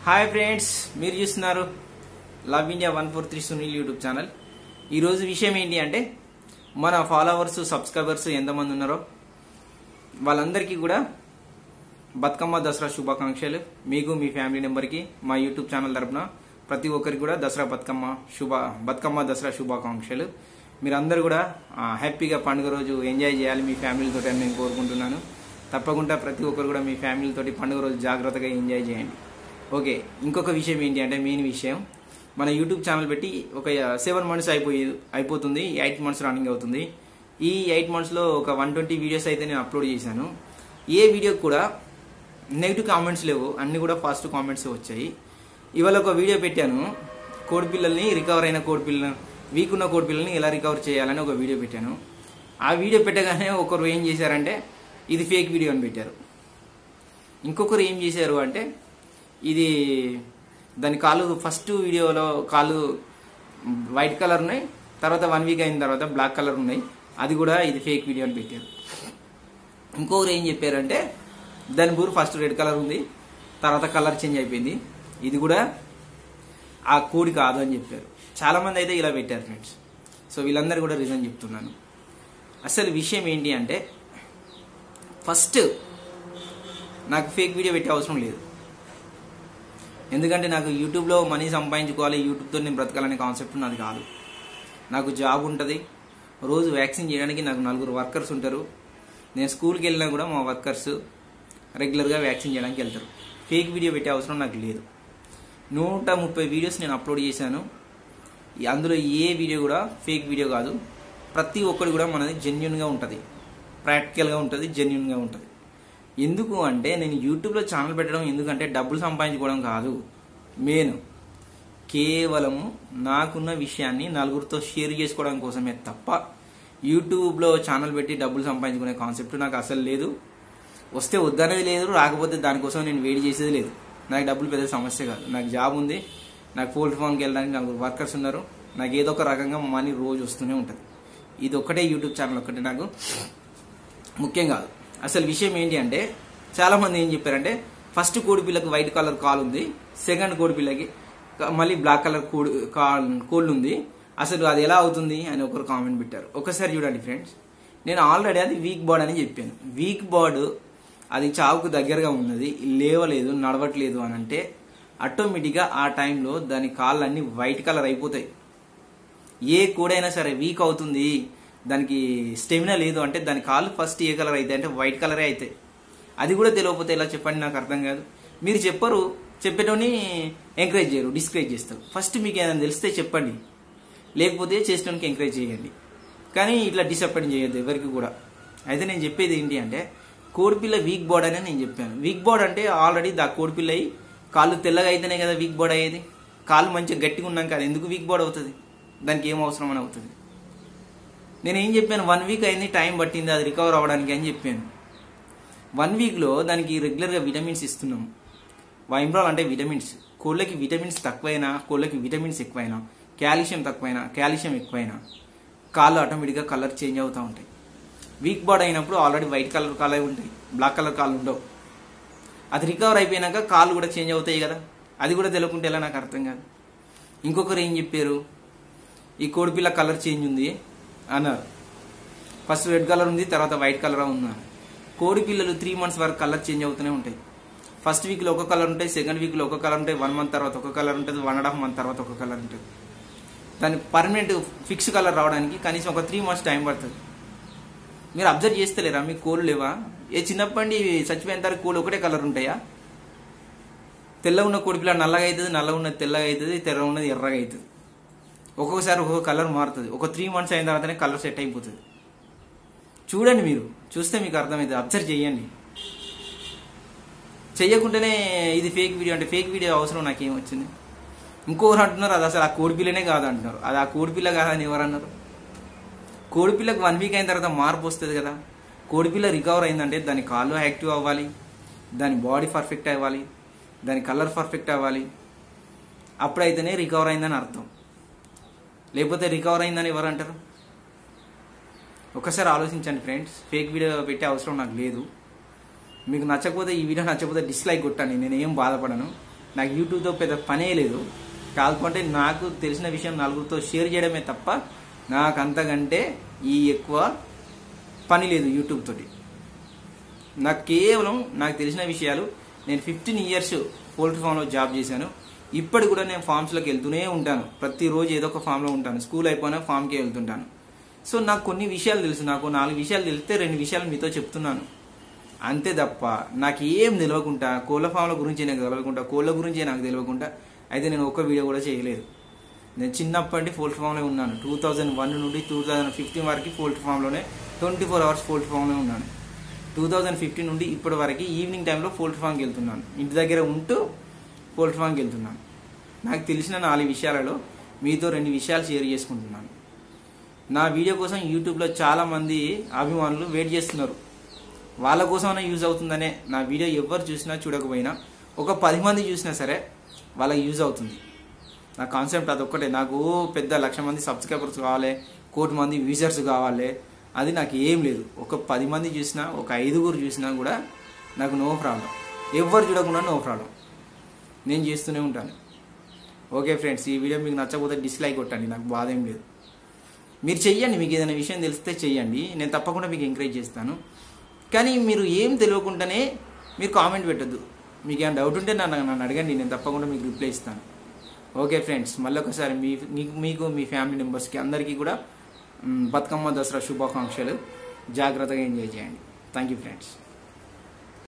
hi friends మీరు చూస్తున్నారు love India one four three Sunil YouTube channel ఈరోజు విషయం ఏంటి అంటే మన ఫాలోవర్స్ సబ్స్క్రైబర్స్ ఎంతమంది ఉన్నారో వాళ్ళందరికీ కూడా బతుకమ్మ దసరా శుభాకాంక్షలు మీకు మీ ఫ్యామిలీ మెంబర్కి మా యూట్యూబ్ ఛానల్ తరపున ప్రతి ఒక్కరికి కూడా దసరా బతుకమ్మ శుభ బతుకమ్మ దసరా శుభాకాంక్షలు మీరందరూ కూడా ఆ, హ్యాపీగా పండుగ రోజు ఎంజాయ్ చేయాలి మీ ఫ్యామిలీతో అని నేను కోరుకుంటున్నాను తప్పకుండా ప్రతి ఒక్కరు కూడా మీ ఫ్యామిలీతోటి పండుగ రోజు జాగ్రత్తగా ఎంజాయ్ చేయండి ఓకే ఇంకొక విషయం ఏంటి అంటే మెయిన్ విషయం మన యూట్యూబ్ ఛానల్ పెట్టి ఒక సెవెన్ మంత్స్ అయిపోయి అయిపోతుంది ఎయిట్ మంత్స్ రన్నింగ్ అవుతుంది ఈ ఎయిట్ మంత్స్లో ఒక వన్ ట్వంటీ వీడియోస్ అయితే నేను అప్లోడ్ చేశాను ఏ వీడియోకి కూడా నెగిటివ్ కామెంట్స్ లేవు అన్ని కూడా ఫాస్ట్ కామెంట్స్ వచ్చాయి ఇవాళ ఒక వీడియో పెట్టాను కోడి పిల్లల్ని రికవర్ అయిన కోడి పిల్లలు వీక్ ఉన్న కోడి పిల్లల్ని ఎలా రికవర్ చేయాలని ఒక వీడియో పెట్టాను ఆ వీడియో పెట్టగానే ఒకరు ఏం చేశారంటే ఇది ఫేక్ వీడియో అని పెట్టారు ఇంకొకరు ఏం చేశారు అంటే ఇది దాని కాలు ఫస్ట్ వీడియోలో కాలు వైట్ కలర్ ఉన్నాయి తర్వాత వన్ వీక్ అయిన తర్వాత బ్లాక్ కలర్ ఉన్నాయి అది కూడా ఇది ఫేక్ వీడియో అని పెట్టారు ఇంకొకరు ఏం చెప్పారంటే దాని బూరు ఫస్ట్ రెడ్ కలర్ ఉంది తర్వాత కలర్ చేంజ్ అయిపోయింది ఇది కూడా ఆ కోడి కాదు అని చెప్పారు చాలా మంది అయితే ఇలా పెట్టారు ఫ్రెండ్స్ సో వీళ్ళందరూ కూడా రీజన్ చెప్తున్నాను అసలు విషయం ఏంటి అంటే ఫస్ట్ నాకు ఫేక్ వీడియో పెట్టే అవసరం లేదు ఎందుకంటే నాకు యూట్యూబ్లో మనీ సంపాదించుకోవాలి యూట్యూబ్తో నేను బ్రతకాలనే కాన్సెప్ట్ నాది కాదు నాకు జాబ్ ఉంటుంది రోజు వ్యాక్సిన్ చేయడానికి నాకు నలుగురు వర్కర్స్ ఉంటారు నేను స్కూల్కి వెళ్ళినా కూడా మా వర్కర్స్ రెగ్యులర్గా వ్యాక్సిన్ చేయడానికి వెళ్తారు ఫేక్ వీడియో పెట్టే అవసరం నాకు లేదు నూట ముప్పై వీడియోస్ నేను అప్లోడ్ చేశాను ఈ- అందులో ఏ వీడియో కూడా ఫేక్ వీడియో కాదు ప్రతి ఒక్కటి కూడా మనది జెన్యున్గా ఉంటుంది ప్రాక్టికల్గా ఉంటుంది జెన్యున్గా ఉంటుంది ఎందుకు అంటే నేను యూట్యూబ్లో ఛానల్ పెట్టడం ఎందుకంటే డబ్బులు సంపాదించుకోవడం కాదు మెయిన్ కేవలము నాకున్న విషయాన్ని నలుగురితో షేర్ చేసుకోవడం కోసమే తప్ప యూట్యూబ్లో ఛానల్ పెట్టి డబ్బులు సంపాదించుకునే కాన్సెప్ట్ నాకు అసలు లేదు వస్తే వద్దనేది లేదు రాకపోతే దానికోసం నేను వెయిట్ చేసేది లేదు నాకు డబ్బులు పెద్ద సమస్య కాదు నాకు జాబ్ ఉంది నాకు పోల్ట్రీ ఫామ్కి వెళ్ళడానికి నలుగురు వర్కర్స్ ఉన్నారు నాకు ఏదో ఒక రకంగా మనీ రోజు వస్తూనే ఉంటుంది ఇది ఒక్కటే యూట్యూబ్ ఛానల్ ఒక్కటే నాకు ముఖ్యం కాదు అసలు విషయం ఏంటి అంటే చాలా మంది ఏం చెప్పారంటే ఫస్ట్ కోడి పిల్లకి వైట్ కలర్ కాల్ ఉంది సెకండ్ కోడి పిల్లకి క- మళ్ళీ బ్లాక్ కలర్ కోడి కోళ్ళు ఉంది అసలు అది ఎలా అవుతుంది అని ఒకరు కామెంట్ పెట్టారు ఒకసారి చూడండి ఫ్రెండ్స్ నేను ఆల్రెడీ అది వీక్ బాడ్ అని చెప్పాను వీక్ బాడ్ అది చావుకు దగ్గరగా ఉన్నది లేవలేదు నడవట్లేదు అని అంటే ఆటోమేటిక్గా ఆ టైంలో దాని కాళ్ళన్నీ వైట్ కలర్ అయిపోతాయి ఏ కోడైనా సరే వీక్ అవుతుంది దానికి స్టెమినా లేదు అంటే దాని కాళ్ళు ఫస్ట్ ఏ కలర్ అయితే అంటే వైట్ కలరే అవుతాయి అది కూడా తెలియకపోతే ఎలా చెప్పండి నాకు అర్థం కాదు మీరు చెప్పరు చెప్పేటోని ఎంకరేజ్ చేయరు డిస్కరేజ్ చేస్తారు ఫస్ట్ మీకు ఏదైనా తెలిస్తే చెప్పండి లేకపోతే చేసేటోనికి ఎంకరేజ్ చేయండి కానీ ఇట్లా డిసప్పాయింట్ చేయొద్దు ఎవరికి కూడా అయితే నేను చెప్పేది ఏంటి అంటే కోడిపిల్ల వీక్ బోర్డ్ అని నేను చెప్పాను వీక్ బోర్డ్ అంటే ఆల్రెడీ దా కోడిపిల్ల అయ్యి కాళ్ళు తెల్లగా అయితేనే కదా వీక్ బోర్డ్ అయ్యేది కాళ్ళు మంచిగా గట్టిగా ఉన్నాక అది ఎందుకు వీక్ బోర్డ్ అవుతుంది దానికి ఏం అవసరం అని అవుతుంది నేను ఏం చెప్పాను వన్ వీక్ అయింది టైం పట్టింది అది రికవర్ అవ్వడానికి అని చెప్పాను వన్ వీక్లో దానికి రెగ్యులర్గా విటమిన్స్ ఇస్తున్నాం వైమ్రాల్ అంటే విటమిన్స్ కోళ్ళకి విటమిన్స్ తక్కువైనా కోళ్ళకి విటమిన్స్ ఎక్కువైనా కాల్షియం తక్కువైనా కాల్షియం ఎక్కువైనా కాళ్ళు ఆటోమేటిక్గా కలర్ చేంజ్ అవుతూ ఉంటాయి వీక్ బాడీ అయినప్పుడు ఆల్రెడీ వైట్ కలర్ కాళ్ళే ఉంటాయి బ్లాక్ కలర్ కాళ్ళు ఉండవు అది రికవర్ అయిపోయినాక కాళ్ళు కూడా చేంజ్ అవుతాయి కదా అది కూడా తెలియకుంటే ఎలా నాకు అర్థం కాదు ఇంకొకరు ఏం చెప్పారు ఈ కోడిపిల్ల కలర్ చేంజ్ ఉంది అన్నారు ఫస్ట్ రెడ్ కలర్ ఉంది తర్వాత వైట్ కలర్ ఉన్నారు కోడి పిల్లలు త్రీ మంత్స్ వరకు కలర్ చేంజ్ అవుతూనే ఉంటాయి ఫస్ట్ వీక్లో ఒక కలర్ ఉంటాయి సెకండ్ వీక్లో ఒక కలర్ ఉంటాయి వన్ మంత్ తర్వాత ఒక కలర్ ఉంటుంది వన్ అండ్ హాఫ్ మంత్ తర్వాత ఒక కలర్ ఉంటుంది దాని పర్మనెంట్ ఫిక్స్ కలర్ రావడానికి కనీసం ఒక త్రీ మంత్స్ టైం పడుతుంది మీరు అబ్జర్వ్ చేస్తలేరా మీ కోళ్ళు లేవా ఏ చిన్నప్పటి చచ్చిపోయిన తర్వాత కోళ్ళు ఒకటే కలర్ ఉంటాయా తెల్ల ఉన్న కోడిపిల్ల నల్లగా అవుతుంది నల్ల ఉన్నది తెల్లగా అవుతుంది తెల్ల ఉన్నది ఎర్రగా అవుతుంది ఒక్కొక్కసారి ఒక్కొక్క కలర్ మారుతుంది ఒక త్రీ మంత్స్ అయిన తర్వాతనే కలర్ సెట్ అయిపోతుంది చూడండి మీరు చూస్తే మీకు అర్థమవుతుంది అబ్జర్వ్ చేయండి చెయ్యకుండానే ఇది ఫేక్ వీడియో అంటే ఫేక్ వీడియో అవసరం నాకేం వచ్చింది ఇంకొకరు అంటున్నారు అది అసలు ఆ కోడిపిల్లనే కాదు అంటున్నారు అది ఆ కోడిపిల్ల కాదని ఎవరు అన్నారు కోడిపిల్లకు వన్ వీక్ అయిన తర్వాత మార్పు వస్తుంది కదా కోడిపిల్ల రికవర్ అయిందంటే దాని కాళ్ళు యాక్టివ్ అవ్వాలి దాని బాడీ పర్ఫెక్ట్ అవ్వాలి దాని కలర్ పర్ఫెక్ట్ అవ్వాలి అప్పుడైతేనే రికవర్ అయిందని అర్థం లేకపోతే రికవర్ అయిందని ఎవరు అంటారు ఒకసారి ఆలోచించండి ఫ్రెండ్స్ ఫేక్ వీడియో పెట్టే అవసరం నాకు లేదు మీకు నచ్చకపోతే ఈ వీడియో నచ్చకపోతే డిస్లైక్ కొట్టండి నేను ఏం బాధపడను నాకు యూట్యూబ్తో పెద్ద పనే లేదు కాకపోతే నాకు తెలిసిన విషయం నలుగురితో షేర్ చేయడమే తప్ప నాకు అంతకంటే ఈ ఎక్కువ పని లేదు యూట్యూబ్ తోటి నాకు కేవలం నాకు తెలిసిన విషయాలు నేను ఫిఫ్టీన్ ఇయర్స్ పోల్ట్రీ ఫామ్లో జాబ్ చేశాను ఇప్పటి కూడా నేను ఫామ్స్లోకి వెళ్తూనే ఉంటాను ప్రతిరోజు ఏదో ఒక ఫామ్లో ఉంటాను స్కూల్ అయిపోయినా ఫామ్కి వెళ్తుంటాను సో నాకు కొన్ని విషయాలు తెలుసు నాకు నాలుగు విషయాలు తెలిస్తే రెండు విషయాలు మీతో చెప్తున్నాను అంతే తప్ప నాకు ఏం తెలియకుండా కోళ్ళ ఫామ్ల గురించి నాకు తెలియకుండా కోళ్ళ గురించి నాకు తెలియకుండా అయితే నేను ఒక్క వీడియో కూడా చేయలేదు నేను చిన్నప్పటి నుండి పోల్ట్రీ ఫామ్లో ఉన్నాను టూ థౌజండ్ వన్ నుండి టూ థౌజండ్ ఫిఫ్టీన్ వరకు పోల్ట్రీ ఫామ్లోనే ట్వంటీ ఫోర్ అవర్స్ పోల్ట్రీ ఫామ్లో ఉన్నాను టూ థౌజండ్ ఫిఫ్టీన్ నుండి ఇప్పటి వరకు ఈవినింగ్ టైంలో పోల్ట్రీ ఫామ్కి వెళ్తున్నాను ఇంటి దగ్గర ఉంటూ పోల్ట్రీ ఫామ్కి వెళ్తున్నాను నాకు తెలిసిన నాలుగు విషయాలలో మీతో రెండు విషయాలు షేర్ చేసుకుంటున్నాను నా వీడియో కోసం యూట్యూబ్లో చాలా మంది అభిమానులు వెయిట్ చేస్తున్నారు వాళ్ళ కోసమైనా యూజ్ అవుతుందనే నా వీడియో ఎవరు చూసినా చూడకపోయినా ఒక పది మంది చూసినా సరే వాళ్ళకి యూజ్ అవుతుంది నా కాన్సెప్ట్ అదొక్కటే నాకు పెద్ద లక్ష మంది సబ్స్క్రైబర్స్ కావాలి కోటి మంది యూజర్స్ కావాలి అది నాకు ఏం లేదు ఒక పది మంది చూసినా ఒక ఐదుగురు చూసినా కూడా నాకు నో ప్రాబ్లం ఎవరు చూడకుండా నో ప్రాబ్లం నేను చేస్తూనే ఉంటాను ఓకే ఫ్రెండ్స్ ఈ వీడియో మీకు నచ్చకపోతే డిస్లైక్ కొట్టండి నాకు బాధ ఏం లేదు మీరు చెయ్యండి మీకు ఏదైనా విషయం తెలిస్తే చెయ్యండి నేను తప్పకుండా మీకు ఎంకరేజ్ చేస్తాను కానీ మీరు ఏం తెలియకుండానే మీరు కామెంట్ పెట్టద్దు మీకు ఏమైనా డౌట్ ఉంటే నన్ను నన్ను అడగండి నేను తప్పకుండా మీకు రిప్లై ఇస్తాను ఓకే ఫ్రెండ్స్ మళ్ళీ ఒకసారి మీ మీకు మీకు మీ ఫ్యామిలీ మెంబర్స్కి అందరికీ కూడా మ్, బతుకమ్మ దసరా శుభాకాంక్షలు జాగ్రత్తగా ఎంజాయ్ చేయండి థ్యాంక్ యూ ఫ్రెండ్స్